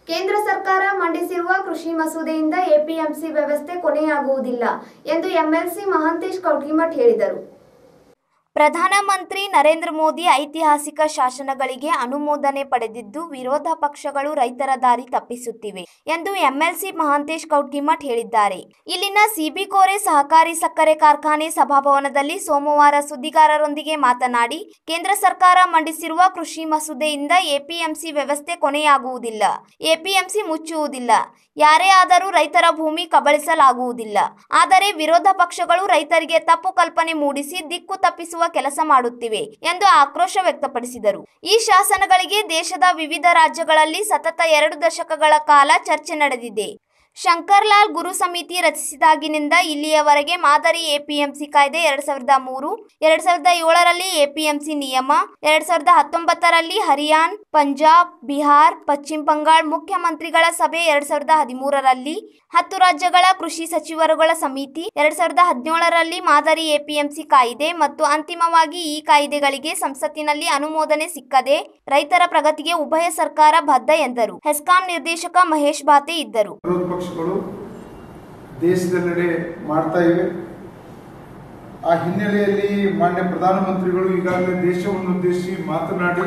ಕೇಂದ್ರ ಸರ್ಕಾರ ಮಂಡಿಸಿರುವ ಕೃಷಿ ಮಸೂದೆಯಿಂದ ಎಪಿಎಂಸಿ ವ್ಯವಸ್ಥೆ ಕೊನೆಯಾಗುವುದಿಲ್ಲ ಎಂದು ಎಂಎಲ್ಸಿ ಮಹಾಂತೇಶ್ ಕೌಟಿಮಠ್ ಹೇಳಿದರು ಪ್ರಧಾನಮಂತ್ರಿ ನರೇಂದ್ರ ಮೋದಿ ಐತಿಹಾಸಿಕ ಶಾಸನಗಳಿಗೆ ಅನುಮೋದನೆ ಪಡೆದಿದ್ದು ವಿರೋಧ ಪಕ್ಷಗಳು ರೈತರ ದಾರಿ ತಪ್ಪಿಸುತ್ತಿವೆ ಎಂದು ಎಂಎಲ್ಸಿ ಮಹಾಂತೇಶ್ ಕೌಟ್ಗಿಮಠ್ ಹೇಳಿದ್ದಾರೆ ಇಲ್ಲಿನ ಸಿಬಿಕೋರೆ ಸಹಕಾರಿ ಸಕ್ಕರೆ ಕಾರ್ಖಾನೆ ಸಭಾಭವನದಲ್ಲಿ ಸೋಮವಾರ ಸುದ್ದಿಗಾರರೊಂದಿಗೆ ಮಾತನಾಡಿ ಕೇಂದ್ರ ಸರ್ಕಾರ ಮಂಡಿಸಿರುವ ಕೃಷಿ ಮಸೂದೆಯಿಂದ ಎಪಿಎಂಸಿ ವ್ಯವಸ್ಥೆ ಕೊನೆಯಾಗುವುದಿಲ್ಲ ಎಪಿಎಂಸಿ ಮುಚ್ಚುವುದಿಲ್ಲ ಯಾರೇ ಆದರೂ ರೈತರ ಭೂಮಿ ಕಬಳಿಸಲಾಗುವುದಿಲ್ಲ ಆದರೆ ವಿರೋಧ ಪಕ್ಷಗಳು ರೈತರಿಗೆ ತಪ್ಪು ಕಲ್ಪನೆ ಮೂಡಿಸಿ ದಿಕ್ಕು ತಪ್ಪಿಸುವ ಕೆಲಸ ಮಾಡುತ್ತಿವೆ ಎಂದು ಆಕ್ರೋಶ ವ್ಯಕ್ತಪಡಿಸಿದರು ಈ ಶಾಸನಗಳಿಗೆ ದೇಶದ ವಿವಿಧ ರಾಜ್ಯಗಳಲ್ಲಿ ಸತತ ಎರಡು ದಶಕಗಳ ಕಾಲ ಚರ್ಚೆ ನಡೆದಿದೆ ಶಂಕರ್ಲಾಲ್ ಗುರು ಸಮಿತಿ ರಚಿಸಿದಾಗಿನಿಂದ ಇಲ್ಲಿಯವರೆಗೆ ಮಾದರಿ ಎಪಿಎಂಸಿ ಕಾಯ್ದೆ ಎರಡ್ ಸಾವಿರದ ಮೂರು ಎರಡ್ ಸಾವಿರದ ಏಳರಲ್ಲಿ ಎಪಿಎಂಸಿ ನಿಯಮ ಎರಡ್ ಸಾವಿರದ ಹತ್ತೊಂಬತ್ತರಲ್ಲಿ ಹರಿಯಾಣ ಪಂಜಾಬ್ ಬಿಹಾರ್ ಪಶ್ಚಿಮ ಬಂಗಾಳ ಮುಖ್ಯಮಂತ್ರಿಗಳ ಸಭೆ ಎರಡ್ ಸಾವಿರದ ಹದಿಮೂರರಲ್ಲಿ ಹತ್ತು ರಾಜ್ಯಗಳ ಕೃಷಿ ಸಚಿವರುಗಳ ಸಮಿತಿ ಎರಡ್ ಸಾವಿರದ ಹದಿನೇಳರಲ್ಲಿ ಮಾದರಿ ಎಪಿಎಂಸಿ ಕಾಯ್ದೆ ಮತ್ತು ಅಂತಿಮವಾಗಿ ಈ ಕಾಯ್ದೆಗಳಿಗೆ ಸಂಸತ್ತಿನಲ್ಲಿ ಅನುಮೋದನೆ ಸಿಕ್ಕದೆ ರೈತರ ಪ್ರಗತಿಗೆ ಉಭಯ ಸರ್ಕಾರ ಬದ್ಧ ಎಂದರು ಹೆಸ್ಕಾಂ ನಿರ್ದೇಶಕ ಮಹೇಶ್ ಬಾತೆ ಇದ್ದರು ವಿರೋಧ ಪಕ್ಷಗಳು ದೇಶದೆಲ್ಲೆಡೆ ಮಾಡ್ತಾ ಇವೆ ಆ ಹಿನ್ನೆಲೆಯಲ್ಲಿ ಮಾನ್ಯ ಪ್ರಧಾನಮಂತ್ರಿಗಳು ಈಗಾಗಲೇ ದೇಶವನ್ನು ಉದ್ದೇಶಿಸಿ ಮಾತನಾಡಿ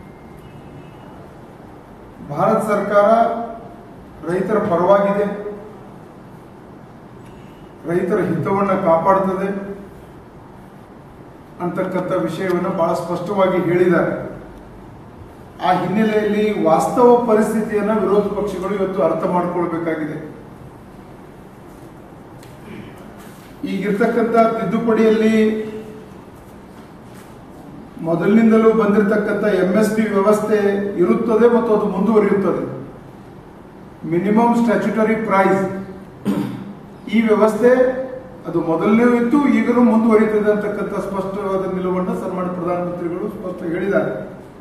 ಭಾರತ ಸರ್ಕಾರ ರೈತರ ಪರವಾಗಿದೆ ರೈತರ ಹಿತವನ್ನು ಕಾಪಾಡುತ್ತದೆ ಅಂತಕ್ಕಂಥ ವಿಷಯವನ್ನು ಬಹಳ ಸ್ಪಷ್ಟವಾಗಿ ಹೇಳಿದ್ದಾರೆ ಆ ಹಿನ್ನೆಲೆಯಲ್ಲಿ ವಾಸ್ತವ ಪರಿಸ್ಥಿತಿಯನ್ನು ವಿರೋಧ ಪಕ್ಷಗಳು ಇವತ್ತು ಅರ್ಥ ಮಾಡಿಕೊಳ್ಬೇಕಾಗಿದೆ ಈಗಿರ್ತಕ್ಕಂಥ ತಿದ್ದುಪಡಿಯಲ್ಲಿ ಮೊದಲಿನಿಂದಲೂ ಬಂದಿರತಕ್ಕಂಥ ಎಂ ಎಸ್ ಪಿ ವ್ಯವಸ್ಥೆ ಇರುತ್ತದೆ ಮತ್ತು ಅದು ಮುಂದುವರಿಯುತ್ತದೆ ಮಿನಿಮಮ್ ಸ್ಟ್ಯಾಚ್ಯುಟರಿ ಪ್ರೈಸ್ ಈ ವ್ಯವಸ್ಥೆ ಅದು ಮೊದಲನೇ ಇತ್ತು ಈಗಲೂ ಮುಂದುವರಿಯುತ್ತದೆ ಅಂತಕ್ಕಂಥ ಸ್ಪಷ್ಟವಾದ ನಿಲುವನ್ನು ಸನ್ಮಾನ್ಯ ಪ್ರಧಾನಮಂತ್ರಿಗಳು ಸ್ಪಷ್ಟ ಹೇಳಿದ್ದಾರೆ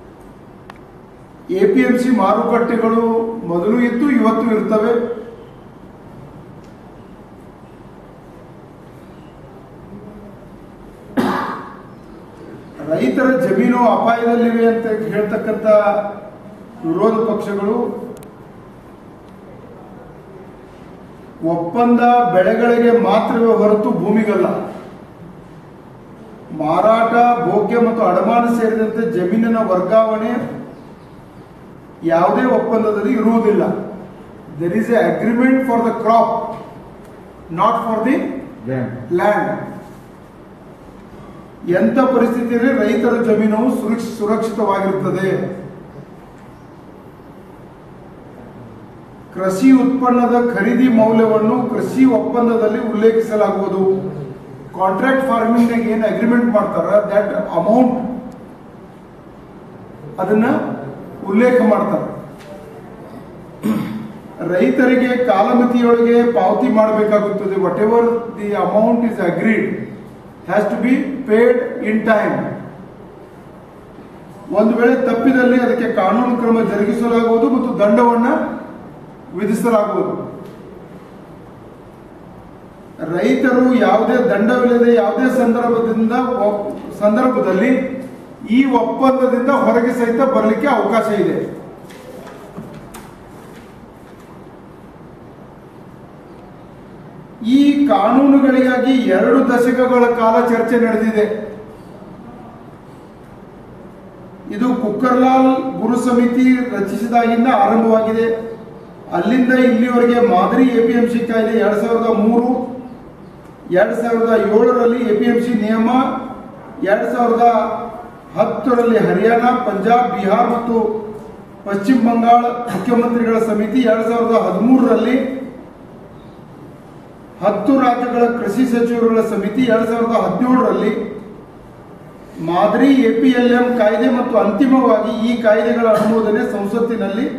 ಎಪಿಎಂಸಿ ಮಾರುಕಟ್ಟೆಗಳು ಮೊದಲು ಇತ್ತು ಇವತ್ತು ಇರ್ತವೆ ರೈತರ ಜಮೀನು ಅಪಾಯದಲ್ಲಿವೆ ಅಂತ ಹೇಳ್ತಕ್ಕಂಥ ವಿರೋಧ ಪಕ್ಷಗಳು ಒಪ್ಪಂದ ಬೆಳೆಗಳಿಗೆ ಮಾತ್ರವೇ ಹೊರತು ಭೂಮಿಗಲ್ಲ ಮಾರಾಟ ಭೋಗ್ಯ ಮತ್ತು ಅಡಮಾನ ಸೇರಿದಂತೆ ಜಮೀನಿನ ವರ್ಗಾವಣೆ ಯಾವುದೇ ಒಪ್ಪಂದದಲ್ಲಿ ಇರುವುದಿಲ್ಲ there is a agreement for the crop not for the land ಎಂಥ ಪರಿಸ್ಥಿತಿಯಲ್ಲಿ ರೈತರ ಜಮೀನು ಸುರಕ್ಷ ಸುರಕ್ಷಿತವಾಗಿರುತ್ತದೆ ಕೃಷಿ ಉತ್ಪನ್ನದ ಖರೀದಿ ಮೌಲ್ಯವನ್ನು ಕೃಷಿ ಒಪ್ಪಂದದಲ್ಲಿ ಉಲ್ಲೇಖಿಸಲಾಗುವುದು ಕಾಂಟ್ರಾಕ್ಟ್ ಫಾರ್ಮಿಂಗ್ ಏನು ಅಗ್ರಿಮೆಂಟ್ ಮಾಡ್ತಾರ ದಟ್ ಅಮೌಂಟ್ ಅದನ್ನ ಉಲ್ಲೇಖ ಮಾಡ್ತಾರೆ ರೈತರಿಗೆ ಕಾಲಮಿತಿಯೊಳಗೆ ಪಾವತಿ ಮಾಡಬೇಕಾಗುತ್ತದೆ whatever the amount is agreed has to be paid in time ಒಂದು ವೇಳೆ ತಪ್ಪಿದಲ್ಲಿ ಅದಕ್ಕೆ ಕಾನೂನು ಕ್ರಮ ಜರುಗಿಸಲಾಗುವುದು ಮತ್ತು ದಂಡವನ್ನ ವಿಧಿಸಲಾಗುವುದು ರೈತರು ಯಾವುದೇ ದಂಡವಿಲ್ಲದೆ ಯಾವುದೇ ಸಂದರ್ಭದಿಂದ ಒ- ಸಂದರ್ಭದಲ್ಲಿ ಈ ಒಪ್ಪಂದದಿಂದ ಹೊರಗೆ ಸಹಿತ ಬರಲಿಕ್ಕೆ ಅವಕಾಶ ಇದೆ ಈ ಕಾನೂನುಗಳಿಗಾಗಿ ಎರಡು ದಶಕಗಳ ಕಾಲ ಚರ್ಚೆ ನಡೆದಿದೆ ಇದು ಕುಕ್ಕರ್ಲಾಲ್ ಗುರು ಸಮಿತಿ ರಚಿಸಿದಾಗಿಂದ ಆರಂಭವಾಗಿದೆ ಅಲ್ಲಿಂದ ಇಲ್ಲಿವರೆಗೆ ಮಾದರಿ ಎಪಿಎಂಸಿ ಕಾಯ್ದೆ ಎರಡ್ ಸಾವಿರದ ಮೂರು ಎರಡ್ ಸಾವಿರದ ಏಳರಲ್ಲಿ ಎಪಿಎಂಸಿ ನಿಯಮ ಎರಡ್ ಸಾವಿರದ ಹತ್ತರಲ್ಲಿ ಹರಿಯಾಣ ಪಂಜಾಬ್ ಬಿಹಾರ್ ಮತ್ತು ಪಶ್ಚಿಮ ಬಂಗಾಳ ಮುಖ್ಯಮಂತ್ರಿಗಳ ಸಮಿತಿ ಎರಡ್ ಸಾವಿರದ ಹದಿಮೂರರಲ್ಲಿ ಹತ್ತು ರಾಜ್ಯಗಳ ಕೃಷಿ ಸಚಿವರುಗಳ ಸಮಿತಿ ಎರಡ್ ಸಾವಿರದ ಹದಿನೇಳರಲ್ಲಿ ಮಾದರಿ ಎಪಿಎಲ್ಎಂ ಕಾಯ್ದೆ ಮತ್ತು ಅಂತಿಮವಾಗಿ ಈ ಕಾಯ್ದೆಗಳ ಅನುಮೋದನೆ ಸಂಸತ್ತಿನಲ್ಲಿ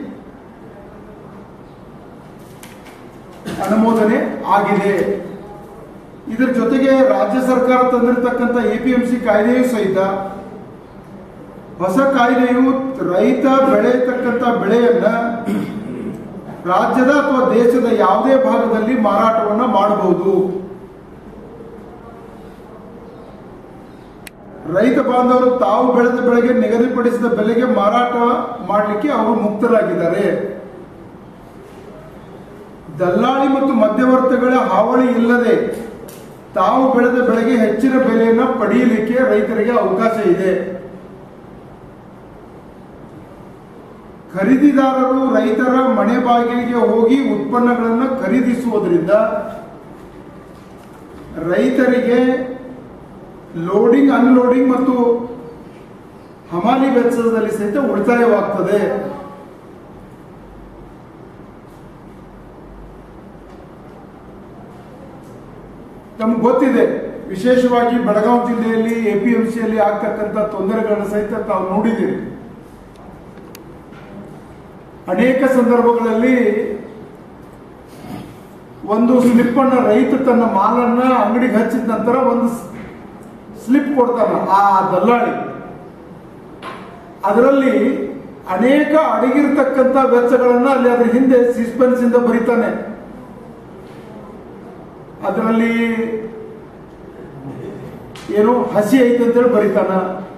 ಅನುಮೋದನೆ ಆಗಿದೆ ಇದರ ಜೊತೆಗೆ ರಾಜ್ಯ ಸರ್ಕಾರ ತಂದಿರತಕ್ಕಂಥ ಎಪಿಎಂಸಿ ಕಾಯ್ದೆಯೂ ಸಹಿತ ಹೊಸ ಕಾಯ್ದೆಯು ರೈತ ಬೆಳೆಯತಕ್ಕಂಥ ಬೆಳೆಯನ್ನ ರಾಜ್ಯದ ಅಥವಾ ದೇಶದ ಯಾವುದೇ ಭಾಗದಲ್ಲಿ ಮಾರಾಟವನ್ನ ಮಾಡಬಹುದು ರೈತ ಬಾಂಧವರು ತಾವು ಬೆಳೆದ ಬೆಳೆಗೆ ನಿಗದಿಪಡಿಸಿದ ಬೆಲೆಗೆ ಮಾರಾಟ ಮಾಡಲಿಕ್ಕೆ ಅವರು ಮುಕ್ತರಾಗಿದ್ದಾರೆ ದಲ್ಲಾಳಿ ಮತ್ತು ಮಧ್ಯವರ್ತಿಗಳ ಹಾವಳಿ ಇಲ್ಲದೆ ತಾವು ಬೆಳೆದ ಬೆಳೆಗೆ ಹೆಚ್ಚಿನ ಬೆಲೆಯನ್ನು ಪಡೆಯಲಿಕ್ಕೆ ರೈತರಿಗೆ ಅವಕಾಶ ಇದೆ ಖರೀದಿದಾರರು ರೈತರ ಮನೆ ಬಾಗಿಲಿಗೆ ಹೋಗಿ ಉತ್ಪನ್ನಗಳನ್ನು ಖರೀದಿಸುವುದರಿಂದ ರೈತರಿಗೆ ಲೋಡಿಂಗ್ ಅನ್ಲೋಡಿಂಗ್ ಮತ್ತು ಹಮಾಲಿ ವೆಚ್ಚದಲ್ಲಿ ಸಹಿತ ಉಳಿತಾಯವಾಗ್ತದೆ ನಮ್ಗೆ ಗೊತ್ತಿದೆ ವಿಶೇಷವಾಗಿ ಬೆಳಗಾವಿ ಜಿಲ್ಲೆಯಲ್ಲಿ ಎಪಿಎಂಸಿಯಲ್ಲಿ ಆಗ್ತಕ್ಕಂಥ ತೊಂದರೆಗಳನ್ನು ಸಹಿತ ತಾವು ನೋಡಿದ್ದೀರಿ ಅನೇಕ ಸಂದರ್ಭಗಳಲ್ಲಿ ಒಂದು ಸ್ಲಿಪ್ ಅನ್ನ ರೈತ ತನ್ನ ಮಾಲನ್ನ ಅಂಗಡಿಗೆ ಹಚ್ಚಿದ ನಂತರ ಒಂದು ಸ್ಲಿಪ್ ಕೊಡ್ತಾನ ಆ ದಲ್ಲಾಳಿ ಅದರಲ್ಲಿ ಅನೇಕ ಅಡಗಿರ್ತಕ್ಕಂಥ ವೆಚ್ಚಗಳನ್ನ ಅಲ್ಲಿ ಅದ್ರ ಹಿಂದೆ ಸಿಸ್ಪೆನ್ಸ್ ಇಂದ ಬರೀತಾನೆ ಅದರಲ್ಲಿ ಏನು ಹಸಿ ಐತೆ ಅಂತೇಳಿ ಬರೀತಾನ